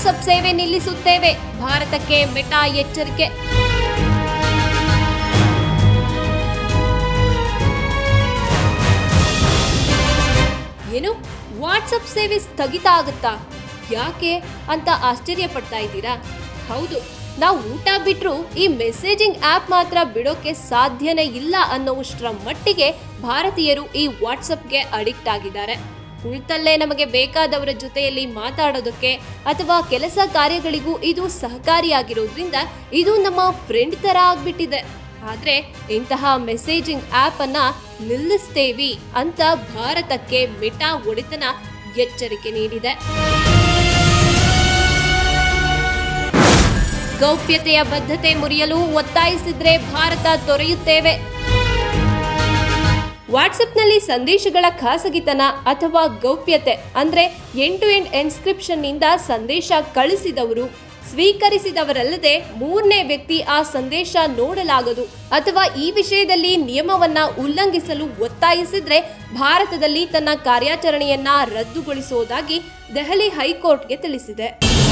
WhatsApp ಸೇವೆ ನಿಲ್ಲಿಸುತ್ತೇವೆ ಭಾರತಕ್ಕೆ ಮೆಟಾ ಎಚ್ಚರಿಕೆ ಏನು ವಾಟ್ಸಪ್ ಸೇವೆ ಸ್ಥಗಿತ ಆಗುತ್ತಾ ಯಾಕೆ ಅಂತ ಆಶ್ಚರ್ಯ ಪಡ್ತಾ ಇದ್ದೀರಾ ಹೌದು ನಾವು ಊಟ ಬಿಟ್ರು ಈ ಮೆಸೇಜಿಂಗ್ ಆಪ್ ಮಾತ್ರ ಬಿಡೋಕೆ ಸಾಧ್ಯನೇ ಇಲ್ಲ ಅನ್ನೋಷ್ಟರ ಮಟ್ಟಿಗೆ ಭಾರತೀಯರು ಈ ವಾಟ್ಸಪ್ಗೆ ಅಡಿಕ್ಟ್ ಆಗಿದ್ದಾರೆ ಕುಳಿತಲ್ಲೇ ನಮಗೆ ಬೇಕಾದವರ ಜೊತೆಯಲ್ಲಿ ಮಾತಾಡೋದಕ್ಕೆ ಅಥವಾ ಕೆಲಸ ಕಾರ್ಯಗಳಿಗೂ ಇದು ಸಹಕಾರಿಯಾಗಿರೋದ್ರಿಂದ ಇದು ನಮ್ಮ ಫ್ರೆಂಡ್ ತರ ಆಗ್ಬಿಟ್ಟಿದೆ ಆದ್ರೆ ಇಂತಹ ಮೆಸೇಜಿಂಗ್ ಆಪ್ ಅನ್ನ ನಿಲ್ಲಿಸ್ತೇವಿ ಅಂತ ಭಾರತಕ್ಕೆ ಮೆಟಾ ಒಡೆತನ ಎಚ್ಚರಿಕೆ ನೀಡಿದೆ ಗೌಪ್ಯತೆಯ ಬದ್ಧತೆ ಮುರಿಯಲು ಒತ್ತಾಯಿಸಿದ್ರೆ ಭಾರತ ತೊರೆಯುತ್ತೇವೆ ವಾಟ್ಸಪ್ನಲ್ಲಿ ಸಂದೇಶಗಳ ಖಾಸಗಿತನ ಅಥವಾ ಗೌಪ್ಯತೆ ಅಂದ್ರೆ ಎಂಡ್ ಟು ಎಂಡ್ ಎನ್ಸ್ಕ್ರಿಪ್ಷನ್ ನಿಂದ ಸಂದೇಶ ಕಳಿಸಿದವರು ಸ್ವೀಕರಿಸಿದವರಲ್ಲದೆ ಮೂರನೇ ವ್ಯಕ್ತಿ ಆ ಸಂದೇಶ ನೋಡಲಾಗದು ಅಥವಾ ಈ ವಿಷಯದಲ್ಲಿ ನಿಯಮವನ್ನ ಉಲ್ಲಂಘಿಸಲು ಒತ್ತಾಯಿಸಿದ್ರೆ ಭಾರತದಲ್ಲಿ ತನ್ನ ಕಾರ್ಯಾಚರಣೆಯನ್ನ ರದ್ದುಗೊಳಿಸುವುದಾಗಿ ದೆಹಲಿ ಹೈಕೋರ್ಟ್ಗೆ ತಿಳಿಸಿದೆ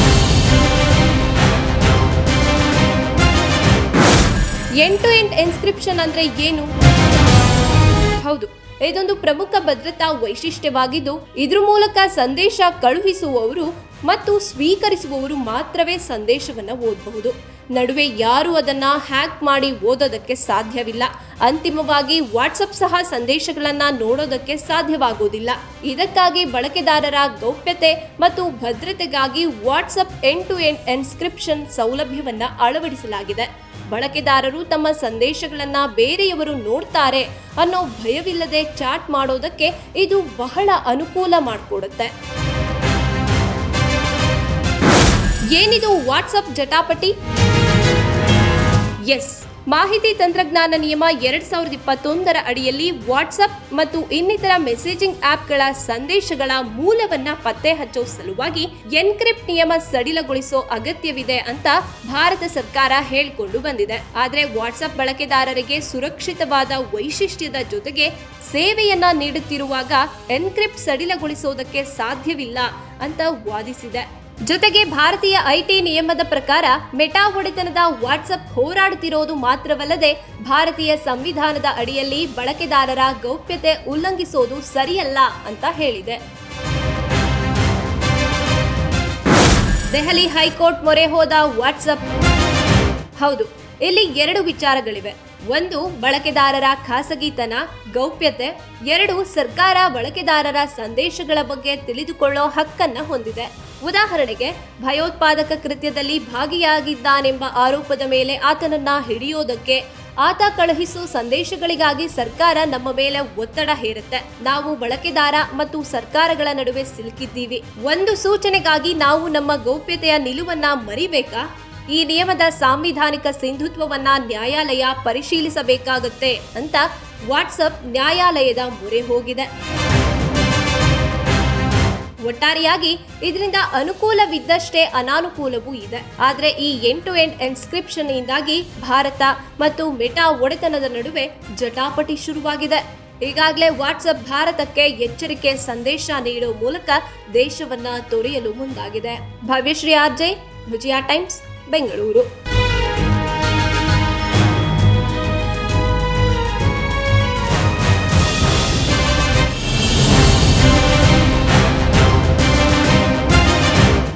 ಎಂಡ್ ಟು ಎಂಡ್ ಎನ್ಸ್ಕ್ರಿಪ್ಷನ್ ಅಂದ್ರೆ ಏನು ಹೌದು ಇದೊಂದು ಪ್ರಮುಖ ಭದ್ರತಾ ವೈಶಿಷ್ಟ್ಯವಾಗಿದ್ದು ಇದ್ರ ಮೂಲಕ ಸಂದೇಶ ಕಳುಹಿಸುವವರು ಮತ್ತು ಸ್ವೀಕರಿಸುವವರು ಮಾತ್ರವೇ ಸಂದೇಶವನ್ನ ಓದಬಹುದು ನಡುವೆ ಯಾರು ಅದನ್ನ ಹ್ಯಾಕ್ ಮಾಡಿ ಓದೋದಕ್ಕೆ ಸಾಧ್ಯವಿಲ್ಲ ಅಂತಿಮವಾಗಿ ವಾಟ್ಸಪ್ ಸಹ ಸಂದೇಶಗಳನ್ನ ನೋಡೋದಕ್ಕೆ ಸಾಧ್ಯವಾಗುವುದಿಲ್ಲ ಇದಕ್ಕಾಗಿ ಬಳಕೆದಾರರ ಗೌಪ್ಯತೆ ಮತ್ತು ಭದ್ರತೆಗಾಗಿ WhatsApp end to end encryption ಸೌಲಭ್ಯವನ್ನ ಅಳವಡಿಸಲಾಗಿದೆ ಬಳಕೆದಾರರು ತಮ್ಮ ಸಂದೇಶಗಳನ್ನ ಬೇರೆಯವರು ನೋಡ್ತಾರೆ ಅನ್ನೋ ಭಯವಿಲ್ಲದೆ ಚಾಟ್ ಮಾಡೋದಕ್ಕೆ ಇದು ಬಹಳ ಅನುಕೂಲ ಮಾಡಿಕೊಡುತ್ತೆ ಏನಿದು ವಾಟ್ಸಪ್ ಜಟಾಪಟಿ ಎಸ್ ಮಾಹಿತಿ ತಂತ್ರಜ್ಞಾನ ನಿಯಮ ಎರಡ್ ಸಾವಿರದ ಇಪ್ಪತ್ತೊಂದರ ಅಡಿಯಲ್ಲಿ ವಾಟ್ಸಪ್ ಮತ್ತು ಇನ್ನಿತರ ಮೆಸೇಜಿಂಗ್ ಆಪ್ಗಳ ಸಂದೇಶಗಳ ಮೂಲವನ್ನ ಪತ್ತೆ ಹಚ್ಚೋ ಸಲುವಾಗಿ ಎನ್ಕ್ರಿಪ್ಟ್ ನಿಯಮ ಸಡಿಲಗೊಳಿಸೋ ಅಗತ್ಯವಿದೆ ಅಂತ ಭಾರತ ಸರ್ಕಾರ ಹೇಳಿಕೊಂಡು ಬಂದಿದೆ ಆದ್ರೆ ವಾಟ್ಸಪ್ ಬಳಕೆದಾರರಿಗೆ ಸುರಕ್ಷಿತವಾದ ವೈಶಿಷ್ಟ್ಯದ ಜೊತೆಗೆ ಸೇವೆಯನ್ನ ನೀಡುತ್ತಿರುವಾಗ ಎನ್ಕ್ರಿಪ್ಟ್ ಸಡಿಲಗೊಳಿಸೋದಕ್ಕೆ ಸಾಧ್ಯವಿಲ್ಲ ಅಂತ ವಾದಿಸಿದೆ ಜೊತೆಗೆ ಭಾರತೀಯ ಐಟಿ ನಿಯಮದ ಪ್ರಕಾರ ಮೆಟಾ ಒಡೆತನದ ವಾಟ್ಸಪ್ ಹೋರಾಡುತ್ತಿರೋದು ಮಾತ್ರವಲ್ಲದೆ ಭಾರತೀಯ ಸಂವಿಧಾನದ ಅಡಿಯಲ್ಲಿ ಬಳಕೆದಾರರ ಗೌಪ್ಯತೆ ಉಲ್ಲಂಘಿಸೋದು ಸರಿಯಲ್ಲ ಅಂತ ಹೇಳಿದೆ ದೆಹಲಿ ಹೈಕೋರ್ಟ್ ಮೊರೆ ಹೋದ ವಾಟ್ಸಪ್ ಹೌದು ಇಲ್ಲಿ ಎರಡು ವಿಚಾರಗಳಿವೆ ಒಂದು ಬಳಕೆದಾರರ ಖಾಸಗಿತನ ಗೌಪ್ಯತೆ ಎರಡು ಸರ್ಕಾರ ಬಳಕೆದಾರರ ಸಂದೇಶಗಳ ಬಗ್ಗೆ ತಿಳಿದುಕೊಳ್ಳೋ ಹಕ್ಕನ್ನ ಹೊಂದಿದೆ ಉದಾಹರಣೆಗೆ ಭಯೋತ್ಪಾದಕ ಕೃತ್ಯದಲ್ಲಿ ಭಾಗಿಯಾಗಿದ್ದಾನೆಂಬ ಆರೋಪದ ಮೇಲೆ ಆತನನ್ನ ಹಿಡಿಯೋದಕ್ಕೆ ಆತ ಕಳುಹಿಸೋ ಸಂದೇಶಗಳಿಗಾಗಿ ಸರ್ಕಾರ ನಮ್ಮ ಮೇಲೆ ಒತ್ತಡ ಹೇರುತ್ತೆ ನಾವು ಬಳಕೆದಾರ ಮತ್ತು ಸರ್ಕಾರಗಳ ನಡುವೆ ಸಿಲುಕಿದ್ದೀವಿ ಒಂದು ಸೂಚನೆಗಾಗಿ ನಾವು ನಮ್ಮ ಗೌಪ್ಯತೆಯ ನಿಲುವನ್ನ ಮರಿಬೇಕಾ ಈ ನಿಯಮದ ಸಾಂವಿಧಾನಿಕ ಸಿಂಧುತ್ವವನ್ನ ನ್ಯಾಯಾಲಯ ಪರಿಶೀಲಿಸಬೇಕಾಗುತ್ತೆ ಅಂತ ವಾಟ್ಸಪ್ ನ್ಯಾಯಾಲಯದ ಮೊರೆ ಹೋಗಿದೆ ಒಟ್ಟಾರೆಯಾಗಿ ಇದರಿಂದ ಅನುಕೂಲವಿದ್ದಷ್ಟೇ ಅನಾನುಕೂಲವೂ ಇದೆ ಆದ್ರೆ ಈ ಎಂಡ್ ಟು ಎಂಡ್ ಎನ್ಸ್ಕ್ರಿಪ್ಷನ್ ಇಂದಾಗಿ ಭಾರತ ಮತ್ತು ಮೆಟಾ ಒಡೆತನದ ನಡುವೆ ಜಟಾಪಟಿ ಶುರುವಾಗಿದೆ ಈಗಾಗಲೇ ವಾಟ್ಸಪ್ ಭಾರತಕ್ಕೆ ಎಚ್ಚರಿಕೆ ಸಂದೇಶ ನೀಡೋ ಮೂಲಕ ದೇಶವನ್ನ ತೊರೆಯಲು ಮುಂದಾಗಿದೆ ಭವ್ಯಶ್ರೀ ಆರ್ಜೆ ವಿಜಯ ಟೈಮ್ಸ್ ಬೆಂಗಳೂರು